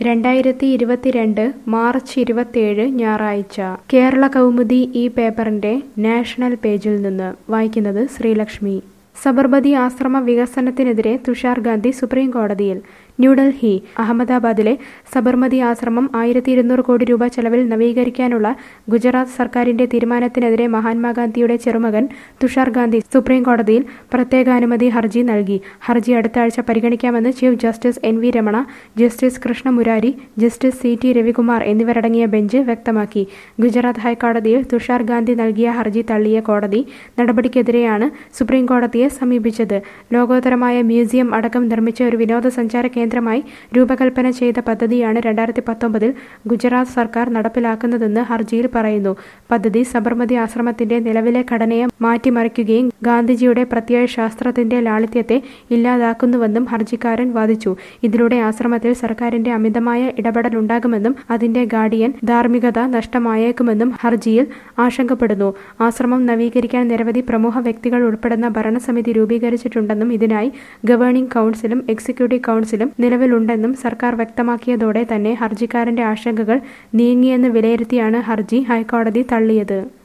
രണ്ടായിരത്തി ഇരുപത്തിരണ്ട് മാർച്ച് ഇരുപത്തിയേഴ് ഞായറാഴ്ച കേരള കൗമുദി ഈ പേപ്പറിന്റെ നാഷണൽ പേജിൽ നിന്ന് വായിക്കുന്നത് ശ്രീലക്ഷ്മി സബർമതി ആശ്രമ വികസനത്തിനെതിരെ തുഷാർ ഗാന്ധി സുപ്രീം കോടതിയിൽ ന്യൂഡൽഹി അഹമ്മദാബാദിലെ സബർമതി ആശ്രമം ആയിരത്തി ഇരുന്നൂറ് കോടി രൂപ ചെലവിൽ നവീകരിക്കാനുള്ള ഗുജറാത്ത് സർക്കാരിന്റെ തീരുമാനത്തിനെതിരെ മഹാത്മാഗാന്ധിയുടെ ചെറുമകൻ തുഷാർ ഗാന്ധി സുപ്രീം കോടതിയിൽ പ്രത്യേകാനുമതി ഹർജി നൽകി ഹർജി അടുത്ത ആഴ്ച പരിഗണിക്കാമെന്ന് chief justice N V Ramana justice Krishnamurari justice C T Ravikumar എന്നിവരടങ്ങിയ ബെഞ്ച് വ്യക്തമാക്കി ഗുജറാത്ത് ഹൈക്കോടതിയിൽ തുഷാർ ഗാന്ധി നൽകിയ ഹർജി തള്ളിയ കോടതി നടപടിക്കെതിരെയാണ് സുപ്രീം കോടതിയെ സമീപിച്ചത് ലോകോത്തരമായ മ്യൂസിയം അടക്കം നിർമ്മിച്ച ഒരു വിനോദസഞ്ചാര കേന്ദ്രമായി രൂപകൽപ്പന ചെയ്ത പദ്ധതിയാണ് രണ്ടായിരത്തി പത്തൊമ്പതിൽ ഗുജറാത്ത് സർക്കാർ നടപ്പിലാക്കുന്നതെന്ന് ഹർജിയിൽ പറയുന്നു പദ്ധതി സബർമതി ആശ്രമത്തിന്റെ നിലവിലെ ഘടനയെ മാറ്റിമറിക്കുകയും ഗാന്ധിജിയുടെ പ്രത്യയ ശാസ്ത്രത്തിന്റെ ലാളിത്യത്തെ ഇല്ലാതാക്കുന്നുവെന്നും ഹർജിക്കാരൻ വാദിച്ചു ഇതിലൂടെ ആശ്രമത്തിൽ സർക്കാരിന്റെ അമിതമായ ഇടപെടലുണ്ടാകുമെന്നും അതിന്റെ ഗാർഡിയൻ ധാർമ്മികത നഷ്ടമായേക്കുമെന്നും ഹർജിയിൽ ആശങ്കപ്പെടുന്നു ആശ്രമം നവീകരിക്കാൻ നിരവധി പ്രമുഖ വ്യക്തികൾ ഉൾപ്പെടുന്ന ഭരണസമിതി രൂപീകരിച്ചിട്ടുണ്ടെന്നും ഇതിനായി ഗവേണിംഗ് കൗൺസിലും എക്സിക്യൂട്ടീവ് കൗൺസിലും നിലവിലുണ്ടെന്നും സർക്കാർ വ്യക്തമാക്കിയതോടെ തന്നെ ഹർജിക്കാരന്റെ ആശങ്കകൾ നീങ്ങിയെന്ന് വിലയിരുത്തിയാണ് ഹർജി ഹൈക്കോടതി തള്ളിയത്